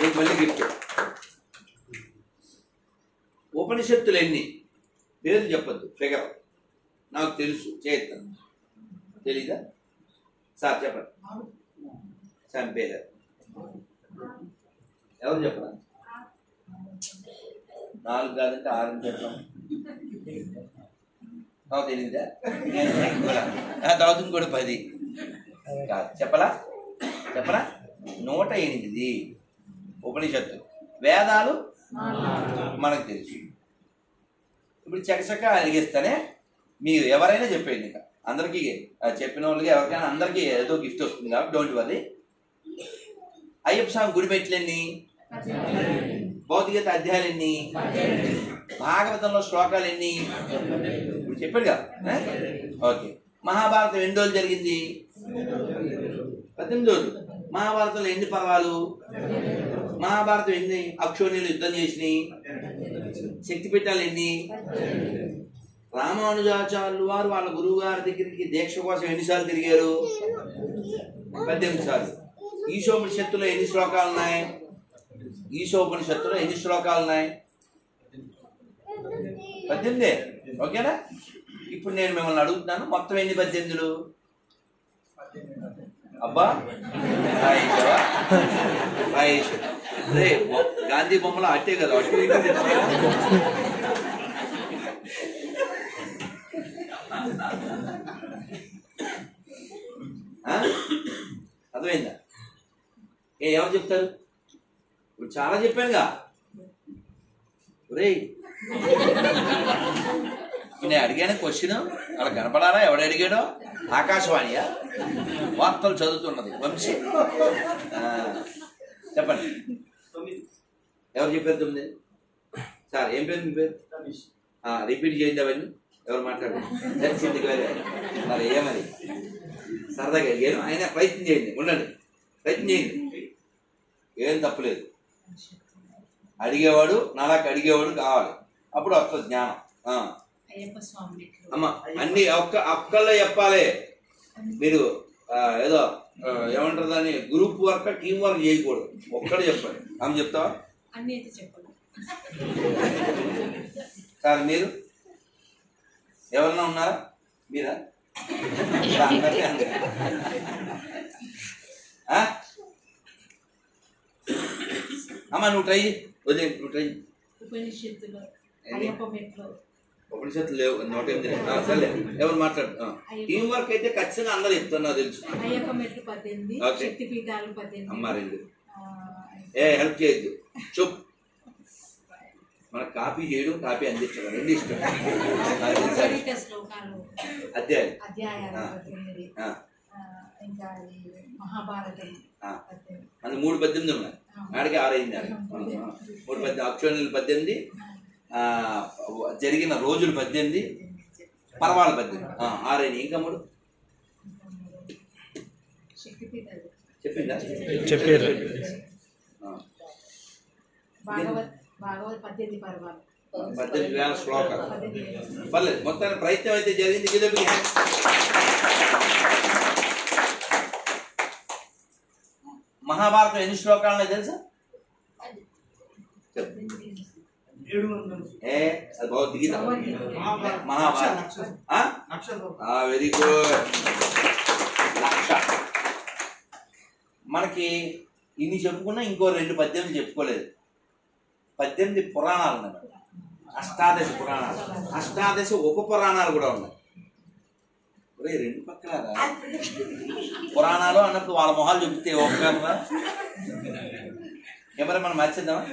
నీకు మళ్ళీ గిఫ్ట్ ఉపనిషత్తులు ఎన్ని పేర్లు చెప్పద్దు ఫిగర్ నాకు తెలుసు చేస్తాను తెలీదా సార్ చెప్పండి చంపేశారు ఎవరు చెప్పరా నాలుగు కాదంటే ఆరు అని చెప్పడం నాకు తెలీదా తర్వాత ఇంకోటి పది కాదు చెప్పలా చెప్పలా నూట ఎనిమిది ఉపనిషత్తు వేదాలు మనకు తెలుసు ఇప్పుడు చకచక అడిగేస్తానే మీరు ఎవరైనా చెప్పేయండి ఇంకా అందరికీ ఆ, చెప్పిన వాళ్ళకి ఎవరికైనా అందరికీ ఏదో గిఫ్ట్ వస్తుంది కాబట్టి డోంట్ వరీ అయ్యప్ప స్వామి గుడి మెట్లెన్ని భౌతికత అధ్యాయాలు ఎన్ని భాగవతంలో శ్లోకాలు ఎన్ని ఇప్పుడు చెప్పాడు కదా ఆ? ఓకే మహాభారతం ఎన్ని రోజులు జరిగింది పద్దెనిమిది రోజులు మహాభారతంలో ఎన్ని పర్వాలు మహాభారతం ఎన్ని అక్షోణీలు యుద్ధం చేసినాయి శక్తిపీఠాలు ఎన్ని రామానుజాచార్యులు వారు వాళ్ళ గురువు గారి దగ్గరికి దీక్ష కోసం ఎన్నిసార్లు తిరిగారు పద్దెనిమిది సార్లు ఈశోపనిషత్తులో ఎన్ని శ్లోకాలు ఉన్నాయి ఈశోపనిషత్తులో ఎన్ని శ్లోకాలు ఉన్నాయి పద్దెనిమిది ఓకేనా ఇప్పుడు నేను మిమ్మల్ని అడుగుతున్నాను మొత్తం ఎన్ని పద్దెనిమిదిలు అబ్బా రాయేశావా? రాయేశా. రే బొ- గాంధీ బొమ్మలు అట్టే కదా అటు ఇటు తిప్పుతావా? ఆ? అర్థమైందా ఏ ఎవరు చెప్తారు ఇప్పుడు చాలా చెప్పానుగా ఒరేయ్ నేను అడిగాను క్వశ్చన్ అలా కనపడాలా ఎవడు అడిగాడో ఆకాశవాణియా వార్తలు చదువుతున్నది వంశీ ఆ, చెప్పండి ఎవరు చెప్పారు తొమ్మిది సార్ ఏం పేరు మీ పేరు ఆ, రిపీట్ చేయండి అవన్నీ ఎవరు మాట్లాడారు తెలిసింది వేరే మరి ఏమని సరదాగా అడిగాను అయినా ప్రయత్నం చేయండి ఉండండి ప్రయత్నం చేయండి ఏం తప్పులేదు అడిగేవాడు నాలాకి అడిగేవాడు కావాలి అప్పుడు వస్తుంది జ్ఞానం ఆ. అయ్యప్ప స్వామి మెట్లు అమ్మ అన్ని ఒక్క ఒక్కళ్ళే చెప్పాలి మీరు ఆ, ఏదో ఆ, ఏమంటారు దాన్ని గ్రూప్ వర్క్ టీం వర్క్ చేయకూడదు ఒక్కడే చెప్పాలి ఆమె చెప్తావా అన్ని అయితే చెప్పాలి సార్ మీరు ఎవరన్నా ఉన్నారా మీరా అందరికీ అందరూ. ఆ? అమ్మ నువ్వు ట్రై చేయి. వదిలే నువ్వు ట్రై చేయి. ఉపనిషత్తులో అయ్యప్ప మెట్లు ఉపనిషత్తులు లేవు నూట ఎనిమిది ఆ, సర్లే ఎవరు మాట్లాడు టీం వర్క్ అయితే ఖచ్చితంగా అందరూ చెప్తున్నా తెలుసు అయ్యప్ప మెట్లు పద్దెనిమిది ఓకే. శక్తి పీఠాలు పద్దెనిమిది అమ్మ రెండు ఆ, ఏ హెల్ప్ చేయొద్దు చూప్ మన కాపీ చేయడం కాపీ అందించడం రెండు ఇష్టం నాకు తెలుసు. చరిత్ర శ్లోకాలు అధ్యాయం అధ్యాయాలు ఆ. పద్దెనిమిది ఆ, ఆ, ఇంకా ఈ మహాభారతం ఆ. పద్దెనిమిది మన మూడు పద్దెనిమిది ఉన్నాయి ఆడికి ఆరైంది ఆడికి ఆ, ఆ. మూడు పద్దెనిమిది అక్షోణులు పద్దెనిమిది ఆ, జరిగిన రోజులు పద్దెనిమిది పర్వాలు పద్దెనిమిది ఆ, ఆరైంది ఇంకా మూడు శక్తి పీఠాలు చెప్పిందా చెప్పారు. ఆ, భాగవత్ భాగవత్ పద్దెనిమిది పర్వాలు పద్దెనిమిది వేల శ్లోకాలు పద్దెనిమిది పర్లేదు మొత్తానికి ప్రయత్నం అయితే జరిగింది గిద బిగ్ హ్యాండ్. మహాభారతం ఎన్ని శ్లోకాలు ఉన్నాయి తెలుసా చెప్పు ఏడు వందలు ఏ అది భగవద్గీత భగవద్గీత. మహాభారతం ఆ? అక్షరం ఆ వెరీ గుడ్ లక్ష మనకి ఇన్ని చెప్పుకున్నా ఇంకో రెండు పద్దెనిమిది చెప్పుకోలేదు పద్దెనిమిది పురాణాలు ఉన్నాయి మనకి. అష్టాదశ పురాణాలు అష్టాదశ ఉప పురాణాలు కూడా ఉన్నాయి ఒరే రెండు పక్కల పురాణాలు అన్నప్పుడు వాళ్ళ మొహాలు చెప్తే ఒక్కరా ఎవరు మనం మర్చిద్దామా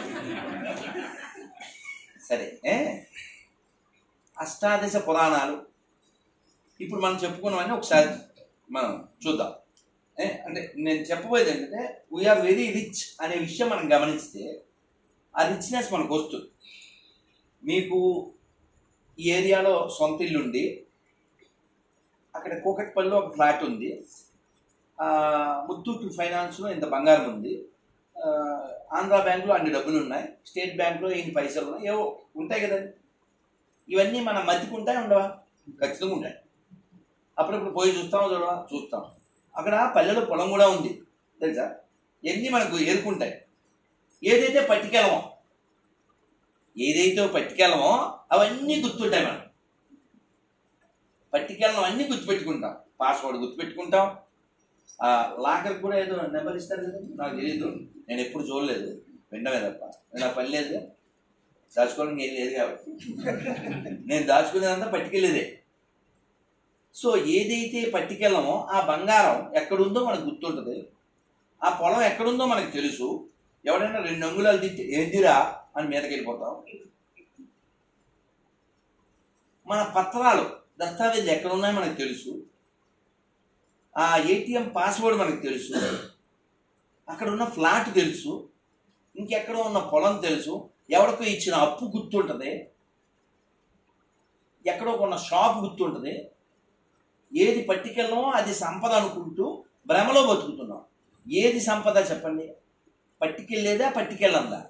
సరే ఏ అష్టాదశ పురాణాలు ఇప్పుడు మనం చెప్పుకున్నవన్నీ ఒకసారి మనం చూద్దాం ఏ అంటే నేను చెప్పబోయేది ఏంటంటే వీఆర్ వెరీ రిచ్ అనే విషయం మనం గమనిస్తే ఆ రిచ్నెస్ మనకు వస్తుంది మీకు ఈ ఏరియాలో సొంత ఇల్లు ఉంది అక్కడ కోకట్పల్లిలో ఒక ఫ్లాట్ ఉంది ఆ, ముత్తూట్ ఫైనాన్స్లో ఇంత బంగారం ఉంది ఆ, ఆంధ్ర బ్యాంక్లో అన్ని డబ్బులు ఉన్నాయి స్టేట్ బ్యాంక్లో ఇన్ని పైసలు ఉన్నాయి ఏవో ఉంటాయి కదండి ఇవన్నీ మనం మధ్యకుంటాయి ఉండవా ఖచ్చితంగా ఉంటాయి అప్పుడప్పుడు పోయి చూస్తామో చూడవా చూస్తాం అక్కడ పల్లెలో పొలం కూడా ఉంది తెలుసా ఇవన్నీ మనకు ఎరుకుంటాయి ఏదైతే పట్టుకెళ్ళమో ఏదైతే పట్టుకెళ్ళమో అవన్నీ గుర్తుంటాయి మనం పట్టుకెళ్ళడం అన్నీ గుర్తుపెట్టుకుంటాం పాస్వర్డ్ గుర్తుపెట్టుకుంటాం ఆ లాకర్ కూడా ఏదో నెంబర్ ఇస్తారు కదా నాకు తెలియదు నేను ఎప్పుడు చూడలేదు విన్నమే తప్ప నేను ఆ పని లేదు దాచుకోవడానికి ఏం లేదు కాబట్టి నేను దాచుకునేదంతా పట్టుకెళ్ళేదే సో ఏదైతే పట్టుకెళ్ళమో ఆ బంగారం ఎక్కడుందో మనకు గుర్తుంటుంది ఆ పొలం ఎక్కడుందో మనకు తెలుసు ఎవడైనా రెండు అంగుళాలు తిట్టి ఏందిరా అని మీదకి వెళ్ళిపోతాం మన పత్రాలు దస్తావేజులు ఎక్కడ ఉన్నాయో మనకు తెలుసు ఆ ఏటీఎం పాస్వర్డ్ మనకు తెలుసు అక్కడ ఉన్న ఫ్లాట్ తెలుసు ఇంకెక్కడో ఉన్న పొలం తెలుసు ఎవరికో ఇచ్చిన అప్పు గుర్తుంటుంది ఎక్కడో కొన్న షాప్ గుర్తుంటుంది ఏది పట్టుకెళ్ళమో అది సంపద అనుకుంటూ భ్రమలో బతుకుతున్నాం ఏది సంపద చెప్పండి పట్టుకెళ్ళేదా పట్టుకెళ్ళందా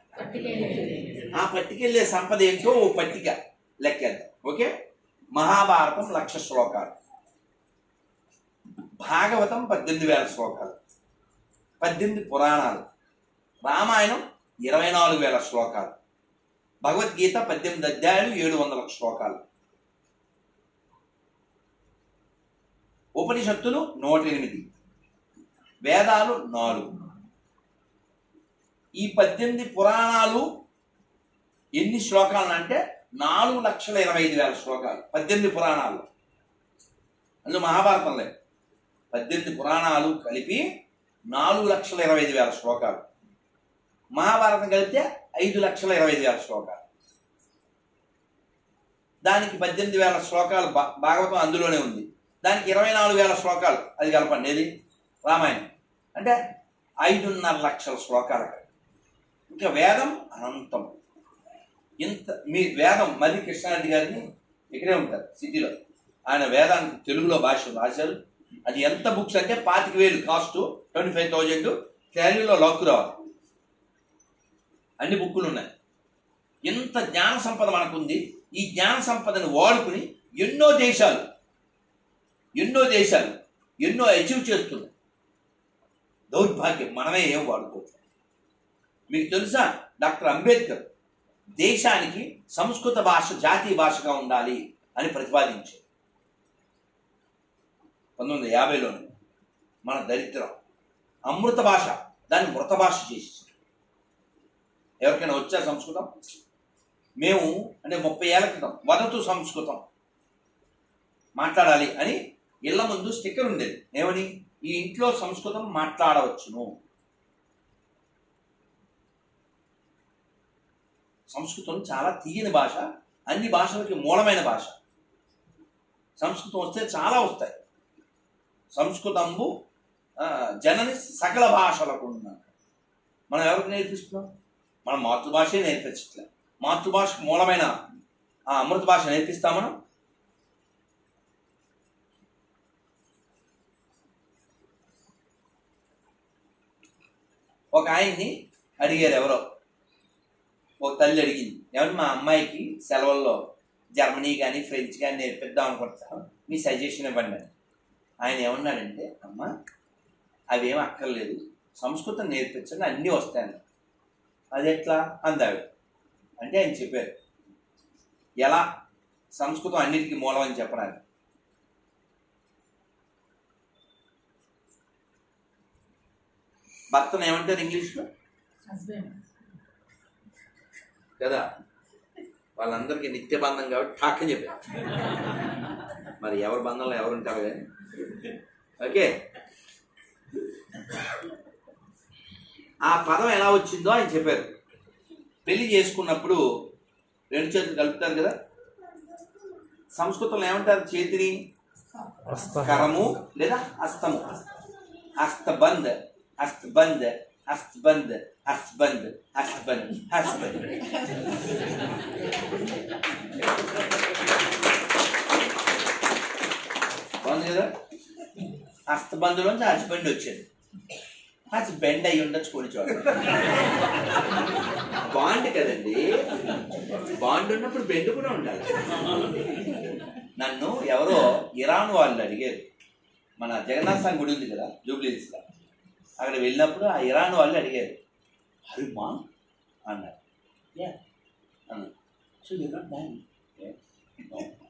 ఆ పట్టుకెళ్ళే సంపద ఏంటో ఓ పట్టిక లెక్కేద్దాం ఓకే మహాభారతం లక్ష శ్లోకాలు భాగవతం పద్దెనిమిది వేల శ్లోకాలు పద్దెనిమిది పురాణాలు రామాయణం ఇరవై నాలుగు వేల శ్లోకాలు భగవద్గీత పద్దెనిమిది అధ్యాయాలు ఏడు వందల శ్లోకాలు ఉపనిషత్తులు నూట ఎనిమిది వేదాలు నాలుగు ఈ పద్దెనిమిది పురాణాలు ఎన్ని శ్లోకాలు అంటే నాలుగు లక్షల ఇరవై ఐదు వేల శ్లోకాలు పద్దెనిమిది పురాణాలు అందులో మహాభారతం లేదు పద్దెనిమిది పురాణాలు కలిపి నాలుగు లక్షల ఇరవై ఐదు వేల శ్లోకాలు మహాభారతం కలిపితే ఐదు లక్షల ఇరవై ఐదు వేల శ్లోకాలు దానికి పద్దెనిమిది వేల శ్లోకాలు భా- భాగవతం అందులోనే ఉంది దానికి ఇరవై నాలుగు వేల శ్లోకాలు అది కలపండి ఏది రామాయణం అంటే ఐదున్నర లక్షల శ్లోకాలు అక్కడ. ఇంకా వేదం అనంతం ఇంత మీ వేదం మది కృష్ణారెడ్డి గారిని ఇక్కడే ఉంటారు సిటీలో ఆయన వేదానికి తెలుగులో భాష రాశారు అది ఎంత బుక్స్ అంటే పాతిక వేలు కాస్ట్ ట్వంటీ ఫైవ్ థౌజండ్ శారీలో లాక్కు రావాలి అన్ని బుక్కులు ఉన్నాయి ఇంత జ్ఞాన సంపద మనకుంది ఈ జ్ఞాన సంపదను వాడుకుని ఎన్నో దేశాలు ఎన్నో దేశాలు ఎన్నో అచీవ్ చేస్తున్నాయి దౌర్భాగ్యం మనమే ఏం వాడుకోవచ్చు మీకు తెలుసా డాక్టర్ అంబేద్కర్ దేశానికి సంస్కృత భాష జాతీయ భాషగా ఉండాలి అని ప్రతిపాదించారు పంతొమ్మిది వందల యాభైలోనే మన దరిద్రం అమృత భాష దాన్ని మృత భాష చేసి ఎవరికైనా వచ్చా సంస్కృతం మేము అంటే ముప్పై ఏళ్ల క్రితం వదతు సంస్కృతం మాట్లాడాలి అని ఇళ్ల ముందు స్టిక్కర్ ఉండేది ఏమని ఈ ఇంట్లో సంస్కృతం మాట్లాడవచ్చును సంస్కృతం చాలా తీయని భాష అన్ని భాషలకి మూలమైన భాష సంస్కృతం వస్తే చాలా వస్తాయి సంస్కృతంబు ఆ, జనని సకల భాషలకు ఉన్నాడు మనం ఎవరికి నేర్పిస్తున్నాం మన మాతృభాషే నేర్పించట్లే మాతృభాషకు మూలమైన ఆ అమృత భాష నేర్పిస్తాం మనం ఒక ఆయన్ని అడిగారు ఎవరో ఒక తల్లి అడిగింది ఏమంటే మా అమ్మాయికి సెలవుల్లో జర్మనీ కానీ ఫ్రెంచ్ కానీ నేర్పిద్దాం అనుకుంటాను మీ సజెషన్ ఇవ్వండి అని ఆయన ఏమన్నాడంటే అమ్మ అవేం అక్కర్లేదు సంస్కృతం నేర్పించండి అన్నీ వస్తాయని అది ఎట్లా అందావిడ అంటే ఆయన చెప్పారు ఎలా సంస్కృతం అన్నిటికీ మూలం అని చెప్పడానికి భర్తను ఏమంటారు ఇంగ్లీష్లో హస్బెండ్ కదా వాళ్ళందరికీ నిత్య బంధం కాబట్టి ఠాక్ అని చెప్పారు మరి ఎవరి బంధంలో ఎవరు ఉంటారు కానీ ఓకే ఆ పదం ఎలా వచ్చిందో ఆయన చెప్పారు పెళ్లి చేసుకున్నప్పుడు రెండు చేతులు కలుపుతారు కదా సంస్కృతంలో ఏమంటారు చేతిని కరము లేదా హస్తము హస్తబంద్ హస్తబంద్ హస్తబంద్ హస్తబంద్ హస్తబంద్ హస్తబంద్ బాగుంది కదా హస్తబంధులోంచి హస్బెండ్ వచ్చింది హస్బెండ్ అయి ఉండొచ్చు కొన్ని చోట్ల బాండ్ కదండి బాండ్ ఉన్నప్పుడు బెండ్ కూడా ఉండాలి నన్ను ఎవరో ఇరాన్ వాళ్ళు అడిగారు మన జగన్నాథ్ స్వామి గుడి ఉంది కదా జూబ్లీస్లో అక్కడ వెళ్ళినప్పుడు ఆ ఇరాన్ వాళ్ళు అడిగారు హరిమా అన్నారు యా అన్నారు సో యూర్ నాట్ మ్యాన్